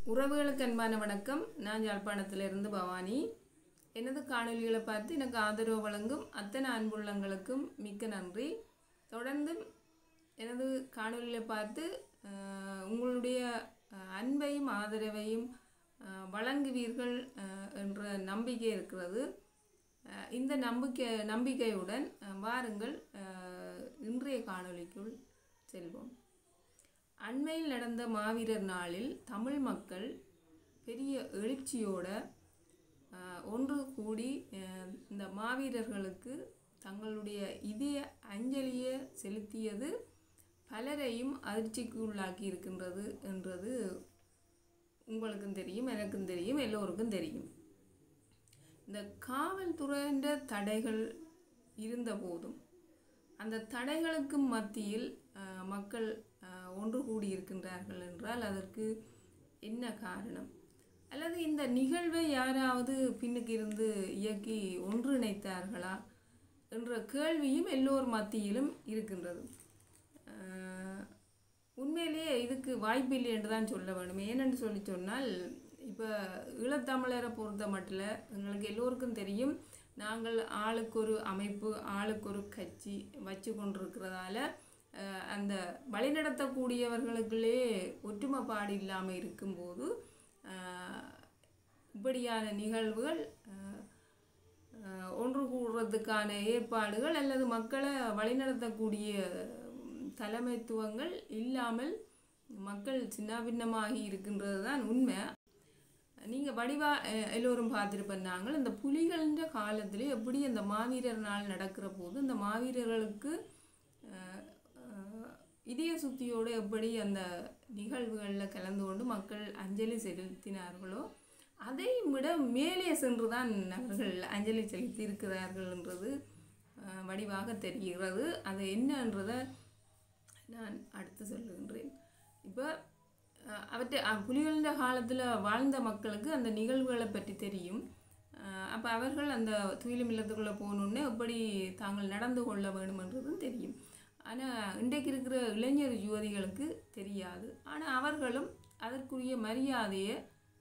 உறவுகளுக்கு அன்பான வணக்கம் நான் யாழ்ப்பாணத்திலிருந்து பவானி எனது காணொலிகளை பார்த்து எனக்கு ஆதரவு வழங்கும் அத்தனை அன்புள்ளங்களுக்கும் மிக்க நன்றி தொடர்ந்து எனது காணொலிகளை பார்த்து அஹ், உங்களுடைய அஹ், அன்பையும் ஆதரவையும் அஹ், வழங்குவீர்கள் அஹ், என்ற நம்பிக்கை இருக்கிறது அஹ், இந்த நம்பிக்கை நம்பிக்கையுடன் அஹ், வாருங்கள் அஹ், இன்றைய காணொளிக்குள் செல்வோம் அண்மையில் நடந்த மாவீரர் நாளில் தமிழ் மக்கள் பெரிய எழுச்சியோட அஹ், ஒன்று கூடி அஹ், இந்த மாவீரர்களுக்கு தங்களுடைய இதய அஞ்சலியை செலுத்தியது பலரையும் அதிர்ச்சிக்கு உள்ளாக்கி இருக்கின்றது என்றது உங்களுக்கும் தெரியும் எனக்கும் தெரியும் எல்லோருக்கும் தெரியும் இந்த காவல்துறையின் தடைகள் இருந்த போதும் அந்த தடைகளுக்கு மத்தியில் அஹ், மக்கள் அஹ், ஒன்று கூடி இருக்கின்றார்கள் என்றால் அதற்கு என்ன காரணம் அல்லது இந்த நிகழ்வை யாராவது பின்னுக்கு இருந்து இயக்கி ஒன்றிணைத்தார்களா என்ற கேள்வியும் எல்லோர் மத்தியிலும் இருக்கின்றது அஹ், உண்மையிலேயே இதுக்கு வாய்ப்பில்லை என்று தான் சொல்ல வேண்டும் ஏனென்று சொல்லி சொன்னால் இப்போ ஈழத்தமிழரை பொறுத்த மட்டும் எங்களுக்கு எல்லோருக்கும் தெரியும் நாங்கள் ஆளுக்கு ஒரு அமைப்பு ஆளுக்கு ஒரு கட்சி வச்சு கொண்டிருக்கிறதால அஹ், அந்த வழிநடத்தக்கூடியவர்களுக்குள்ளே ஒற்றுமைப்பாடு இல்லாமல் இருக்கும்போது அஹ், இப்படியான நிகழ்வுகள் அஹ், அஹ், ஒன்று கூடுறதுக்கான ஏற்பாடுகள் அல்லது மக்களை வழிநடத்தக்கூடிய உம், தலைமைத்துவங்கள் இல்லாமல் மக்கள் சின்னாபின்னமாகி இருக்கின்றது தான் உண்மை நீங்கள் வடிவா அஹ், எல்லோரும் பார்த்துருப்பேன் நாங்கள் இந்த புலிகளின்ற காலத்தில் எப்படி அந்த மாவீரர் நாள் நடக்கிற போது அந்த மாவீரர்களுக்கு அஹ், அஹ், இதய சுத்தியோடு எப்படி அந்த நிகழ்வுகளில் கலந்து கொண்டு மக்கள் அஞ்சலி செலுத்தினார்களோ அதை விட மேலே சென்று தான் அவர்கள் அஞ்சலி செலுத்தி இருக்கிறார்கள்ன்றது அஹ், வடிவாக தெரிகிறது அது என்னன்றதை நான் அடுத்து சொல்லுகின்றேன் இப்போ அவற்றை புலிகளின் காலத்தில் வாழ்ந்த மக்களுக்கு அந்த நிகழ்வுகளை பற்றி தெரியும் அப்போ அவர்கள் அந்த துயிலும் இல்லத்துக்குள்ளே போகணுன்னே எப்படி தாங்கள் நடந்து கொள்ள வேணுமென்றதும் தெரியும் ஆனால் இன்றைக்கு இருக்கிற இளைஞர் யுவதிகளுக்கு தெரியாது ஆனால் அவர்களும் அதற்குரிய மரியாதையை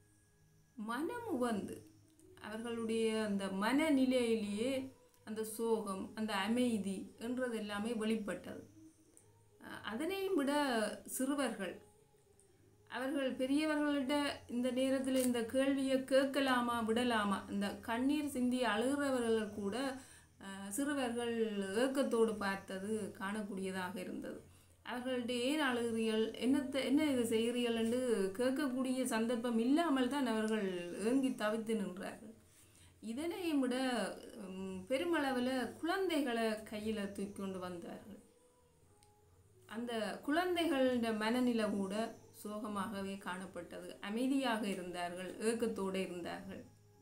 மனம் உவந்து அவர்களுடைய அந்த மனநிலையிலேயே அந்த சோகம் அந்த அமைதி என்றது எல்லாமே வெளிப்பட்டது அஹ் அதனையும் விட சிறுவர்கள் அவர்கள் பெரியவர்கள்ட்ட இந்த நேரத்தில் இந்த கேள்வியை கேட்கலாமா விடலாமா இந்த கண்ணீர் சிந்தி அழுகிறவர்கள் கூட அஹ், சிறுவர்கள் ஏக்கத்தோடு பார்த்தது காணக்கூடியதாக இருந்தது அவர்கள்ட்ட ஏன் அழுகிறீர்கள் என்னத்தை என்ன இது செய்கிறீர்கள் என்று கேட்கக்கூடிய சந்தர்ப்பம் இல்லாமல் தான் அவர்கள் ஏங்கி தவித்து நின்றார்கள் இதனையும் விட உம், பெருமளவில் குழந்தைகளை கையில் தூக்கி கொண்டு வந்தார்கள் அந்த குழந்தைகளோட மனநிலை கூட சோகமாகவே காணப்பட்டது அமைதியாக இருந்தார்கள் ஏக்கத்தோடு இருந்தார்கள்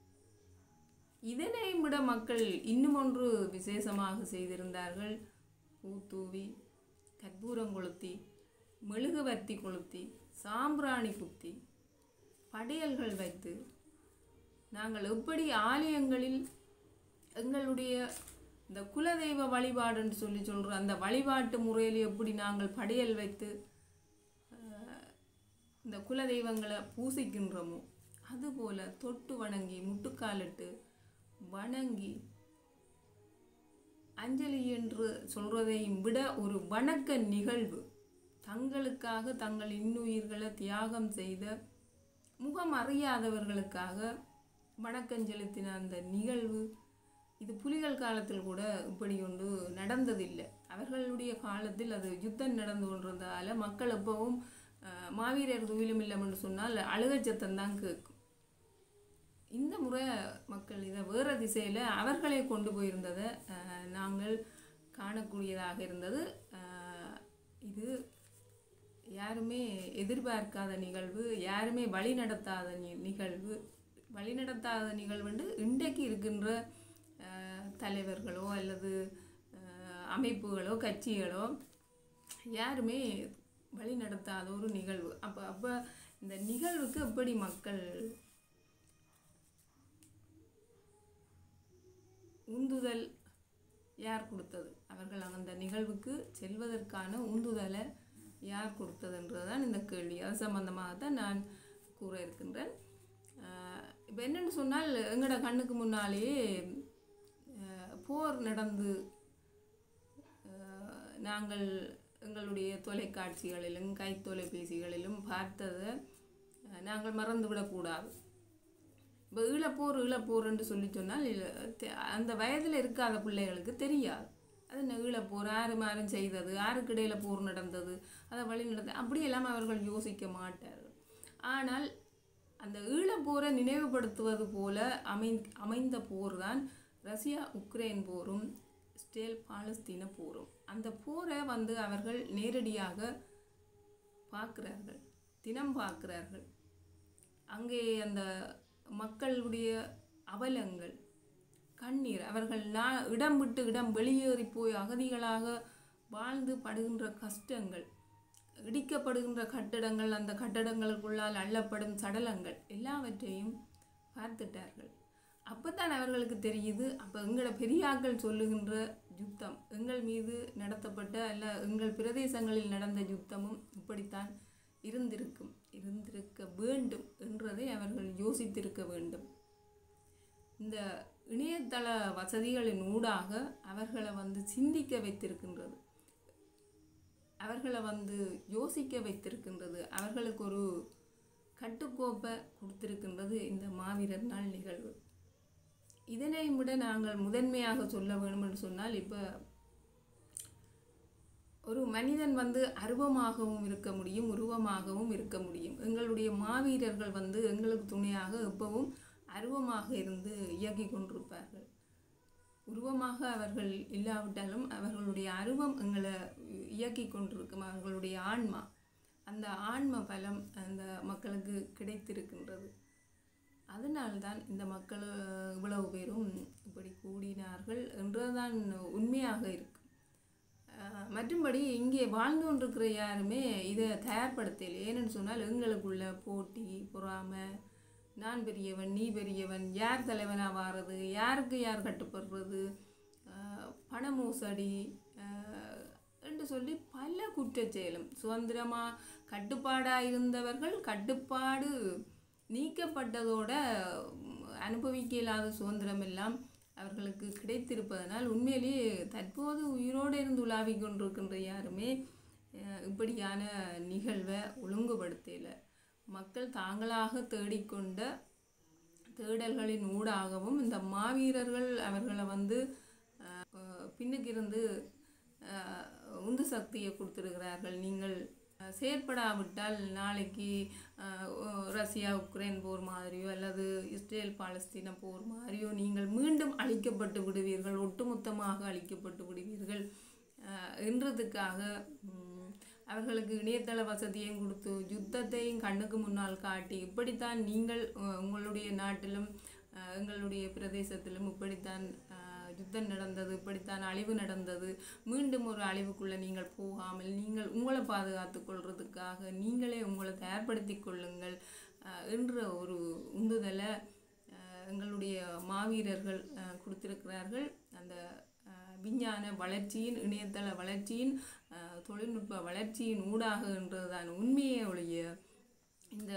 இதனை விட மக்கள் இன்னும் ஒன்று விசேஷமாக செய்திருந்தார்கள் பூத்தூவி கற்பூரம் கொளுத்தி மெழுகுவர்த்தி கொளுத்தி சாம்பிராணி குத்தி படையல்கள் வைத்து நாங்கள் எப்படி ஆலயங்களில் எங்களுடைய இந்த குலதெய்வ வழிபாடுன்னு சொல்லி சொல்கிற அந்த வழிபாட்டு முறையில் எப்படி நாங்கள் படையல் வைத்து அஹ், இந்த குலதெய்வங்களை பூசிக்கின்றோமோ அதுபோல தொட்டு வணங்கி முட்டுக்காலிட்டு வணங்கி அஞ்சலி என்று சொல்றதையும் விட ஒரு வணக்க நிகழ்வு தங்களுக்காக தங்கள் இன்னுயிர்களை தியாகம் செய்த முகம் அறியாதவர்களுக்காக வணக்கம் செலுத்தின அந்த நிகழ்வு இது புலிகள் காலத்தில் கூட இப்படி ஒன்று நடந்ததில்லை அவர்களுடைய காலத்தில் அது யுத்தம் நடந்து கொண்டிருந்ததால் மக்கள் எப்பவும் அஹ், மாவீரர் துயிலும் இல்லைன்னு சொன்னால் அழுகச்சத்தம் தான் கேட்கும் இந்த முறை மக்கள் இதை வேறு திசையில் அவர்களே கொண்டு போயிருந்ததை அஹ், நாங்கள் காணக்கூடியதாக இருந்தது அஹ், இது யாருமே எதிர்பார்க்காத நிகழ்வு யாருமே வழி நடத்தாத நி- நிகழ்வு வழி நடத்தாத நிகழ்வுண்டு இன்றைக்கு இருக்கின்ற அஹ், தலைவர்களோ அல்லது அஹ், அமைப்புகளோ கட்சிகளோ யாருமே வழி நடத்தாத ஒரு நிகழ்வு அப்போ அப்போ இந்த நிகழ்வுக்கு எப்படி மக்கள் உந்துதல் யார் கொடுத்தது அவர்கள் அந்த நிகழ்வுக்கு செல்வதற்கான உந்துதலை யார் கொடுத்ததுன்றது தான் இந்த கேள்வி அது சம்பந்தமாக தான் நான் கூற இருக்கின்றேன் இப்போ என்னென்னு சொன்னால் எங்களோட கண்ணுக்கு முன்னாலேயே அஹ், போர் நடந்து அஹ், நாங்கள் எங்களுடைய தொலைக்காட்சிகளிலும் கை தொலைபேசிகளிலும் பார்த்ததை அஹ், நாங்கள் மறந்துவிடக்கூடாது இப்போ ஈழப்போர் ஈழப்போர் என்று சொல்லி சொன்னால் இல்ல- தெ- அந்த வயதில் இருக்காத பிள்ளைகளுக்கு தெரியாது அது என்ன ஈழப்போர் யாரு மாரும் செய்தது யாருக்கு இடையில போர் நடந்தது அதை வழி நடந்தது அப்படியெல்லாம் அவர்கள் யோசிக்க மாட்டார்கள் ஆனால் அந்த ஈழப்போரை நினைவுபடுத்துவது போல அமை அமைந்த போர் தான் ரஷ்யா உக்ரைன் போரும் ஸ்டேல் பாலஸ்தீன போரும் அந்த போரை வந்து அவர்கள் நேரடியாக பார்க்கிறார்கள் தினம் பார்க்கிறார்கள் அங்கே அந்த மக்களுடைய அவலங்கள் கண்ணீர் அவர்கள் நா இடம் விட்டு இடம் வெளியேறி போய் அகதிகளாக வாழ்ந்து படுகின்ற கஷ்டங்கள் இடிக்கப்படுகின்ற கட்டடங்கள் அந்த கட்டடங்களுக்குள்ளால் அள்ளப்படும் சடலங்கள் எல்லாவற்றையும் பார்த்துட்டார்கள் அப்பதான் அவர்களுக்கு தெரியுது அப்போ எங்களோட பெரியாக்கள் சொல்லுகின்ற யுத்தம் எங்கள் மீது நடத்தப்பட்ட அல்ல எங்கள் பிரதேசங்களில் நடந்த யுத்தமும் இப்படித்தான் இருந்திருக்கும் இருந்திருக்க வேண்டும் என்றதை அவர்கள் யோசித்திருக்க வேண்டும் இந்த இணையதள வசதிகளின் ஊடாக அவர்களை வந்து சிந்திக்க வைத்திருக்கின்றது அவர்களை வந்து யோசிக்க வைத்திருக்கின்றது அவர்களுக்கு ஒரு கட்டுக்கோப்பை கொடுத்திருக்கின்றது இந்த மாவீரர் நாள் நிகழ்வு இதனை விட நாங்கள் முதன்மையாக சொல்ல வேண்டும் என்று சொன்னால் இப்போ ஒரு மனிதன் வந்து அருவமாகவும் இருக்க முடியும் உருவமாகவும் இருக்க முடியும் எங்களுடைய மாவீரர்கள் வந்து எங்களுக்கு துணையாக எப்பவும் அருவமாக இருந்து இயக்கி கொண்டிருப்பார்கள் உருவமாக அவர்கள் இல்லாவிட்டாலும் அவர்களுடைய அருவம் எங்களை இயக்கி கொண்டிருக்கும் அவர்களுடைய ஆன்மா அந்த ஆன்ம பலம் அந்த மக்களுக்கு கிடைத்திருக்கின்றது அதனால்தான் இந்த மக்கள் இவ்வளவு பேரும் இப்படி கூடினார்கள் என்றுதான் உண்மையாக இருக்கு அஹ் மற்றும்படி இங்கே வாழ்ந்து கொண்டிருக்கிற யாருமே இதை தயார்படுத்தலை ஏன்னு சொன்னால் எங்களுக்குள்ள போட்டி பொறாமை நான் பெரியவன் நீ பெரியவன் யார் தலைவனாக வாரது யாருக்கு யார் கட்டுப்படுறது அஹ் பண மோசடி அஹ் என்று சொல்லி பல குற்றச்செயலும் சுதந்திரமாக கட்டுப்பாடாக இருந்தவர்கள் கட்டுப்பாடு நீக்கப்பட்டதோட உம், அனுபவிக்க இயலாத சுதந்திரம் எல்லாம் அவர்களுக்கு கிடைத்திருப்பதனால் உண்மையிலேயே தற்போது உயிரோடு இருந்து உலாவிக் கொண்டிருக்கின்ற யாருமே அஹ், இப்படியான நிகழ்வை ஒழுங்குபடுத்தலை மக்கள் தாங்களாக தேடிக்கொண்ட தேடல்களின் ஊடாகவும் இந்த மாவீரர்கள் அவர்களை வந்து அஹ், பின்னுக்கு இருந்து அஹ், உந்து சக்தியை கொடுத்திருக்கிறார்கள் நீங்கள் அஹ், செயற்படாவிட்டால் நாளைக்கு அஹ், ஒ- ரஷ்யா உக்ரைன் போர் மாதிரியோ அல்லது இஸ்ரேல் பாலஸ்தீன போர் மாதிரியோ நீங்கள் மீண்டும் அழிக்கப்பட்டு விடுவீர்கள் ஒட்டுமொத்தமாக அழிக்கப்பட்டு விடுவீர்கள் அஹ், என்றதுக்காக ம், அவர்களுக்கு இணையதள வசதியையும் கொடுத்து யுத்தத்தையும் கண்ணுக்கு முன்னால் காட்டி இப்படித்தான் நீங்கள் அஹ், உங்களுடைய நாட்டிலும் அஹ், எங்களுடைய பிரதேசத்திலும் இப்படித்தான் அஹ், யுத்தம் நடந்தது இப்படித்தான் அழிவு நடந்தது மீண்டும் ஒரு அழிவுக்குள்ளே நீங்கள் போகாமல் நீங்கள் உங்களை பாதுகாத்துக் கொள்றதுக்காக நீங்களே உங்களை தயார்படுத்தி கொள்ளுங்கள் அஹ், என்ற ஒரு உந்துதலை அஹ், எங்களுடைய மாவீரர்கள் அஹ், கொடுத்திருக்கிறார்கள் அந்த அஹ், விஞ்ஞான வளர்ச்சியின் இணையதள வளர்ச்சியின் அஹ், தொழில்நுட்ப வளர்ச்சியின் ஊடாக என்றதுதான் உண்மையே ஒழிய இந்த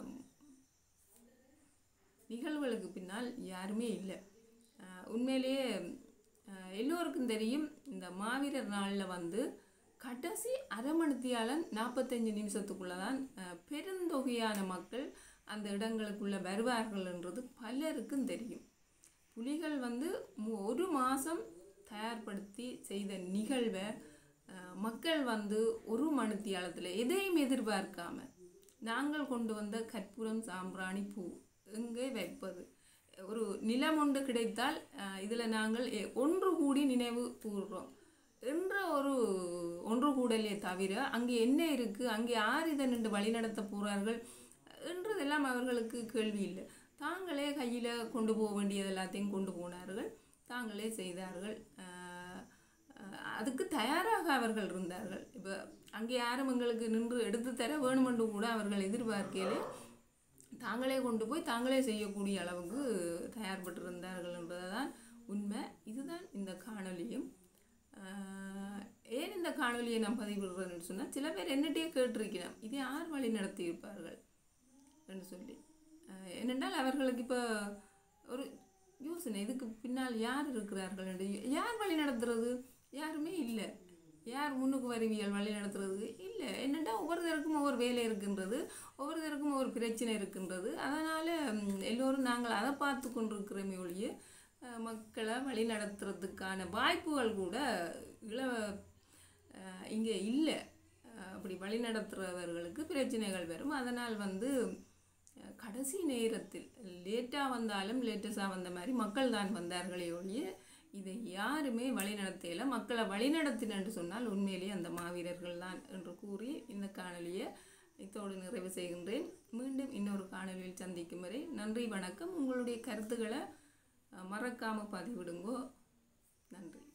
நிகழ்வுகளுக்கு பின்னால் யாருமே இல்லை அஹ், உண்மையிலேயே அஹ், எல்லோருக்கும் தெரியும் இந்த மாவீரர் நாளில் வந்து கடைசி அரை மணித்தியாலன் நாற்பத்தஞ்சு நிமிஷத்துக்குள்ளே தான் அஹ், பெருந்தொகையான மக்கள் அந்த இடங்களுக்குள்ளே வருவார்கள்ன்றது பலருக்கும் தெரியும் புலிகள் வந்து மு- ஒரு மாதம் தயார்படுத்தி செய்த நிகழ்வை அஹ், மக்கள் வந்து ஒரு மணித்தியாலத்தில் எதையும் எதிர்பார்க்காம நாங்கள் கொண்டு வந்த கற்பூரம் சாம்பிராணி பூ எங்கே வைப்பது ஒரு நிலம் ஒன்று கிடைத்தால் இதில் நாங்கள் எ- ஒன்று கூடி நினைவு கூறுறோம் என்ற ஒரு ஒன்று கூடலே தவிர அங்கே என்ன இருக்குது அங்கே யார் இதை நின்று வழிநடத்த போகிறார்கள் என்றதெல்லாம் அவர்களுக்கு கேள்வி இல்லை தாங்களே கையில் கொண்டு போக வேண்டியது எல்லாத்தையும் கொண்டு போனார்கள் தாங்களே செய்தார்கள் அஹ், அஹ், அதுக்கு தயாராக அவர்கள் இருந்தார்கள் இப்போ அங்கே யாரும் எங்களுக்கு நின்று எடுத்து தர வேணுமென்று கூட அவர்கள் எதிர்பார்க்கையிலே தாங்களே கொண்டு போய் தாங்களே செய்யக்கூடிய அளவுக்கு தயார்பட்டிருந்தார்கள் என்பதுதான் உண்மை இதுதான் இந்த காணொளியும் ஆஹ், ஏன் இந்த காணொளியை நான் பதிவிடுறேன்னு சொன்னால் சில பேர் என்னட்டே கேட்டிருக்கிறேன் இதை யார் வழி நடத்தியிருப்பார்கள் என்று சொல்லி அஹ் ஏனென்றால் அவர்களுக்கு இப்போ ஒரு யோசனை இதுக்கு பின்னால் யார் இருக்கிறார்கள் என்று யார் வழி நடத்துறது யாருமே இல்லை யார் முன்னுக்கு வருவியல் வழி நடத்துறது இல்லை என்னென்னா ஒவ்வொருத்தருக்கும் ஒவ்வொரு வேலை இருக்கின்றது ஒவ்வொருத்தருக்கும் ஒவ்வொரு பிரச்சனை இருக்கின்றது அதனால் எல்லோரும் நாங்கள் அதை பார்த்து கொண்டிருக்கிறோமே ஒழிய அஹ், மக்களை வழி நடத்துறதுக்கான வாய்ப்புகள் கூட இள இங்கே இல்லை அப்படி வழி நடத்துகிறவர்களுக்கு பிரச்சனைகள் வரும் அதனால் வந்து அஹ், கடைசி நேரத்தில் லேட்டாக வந்தாலும் லேட்டஸாக வந்த மாதிரி மக்கள் தான் வந்தார்களே ஒழிய இதை யாருமே வழி நடத்தையில மக்களை வழி நடத்தினு சொன்னால் உண்மையிலேயே அந்த மாவீரர்கள் தான் என்று கூறி இந்த காணொலியை இத்தோடு நிறைவு செய்கின்றேன் மீண்டும் இன்னொரு காணொலியில் சந்திக்கும் வரை நன்றி வணக்கம் உங்களுடைய கருத்துக்களை அஹ், மறக்காம பதிவிடுங்கோ நன்றி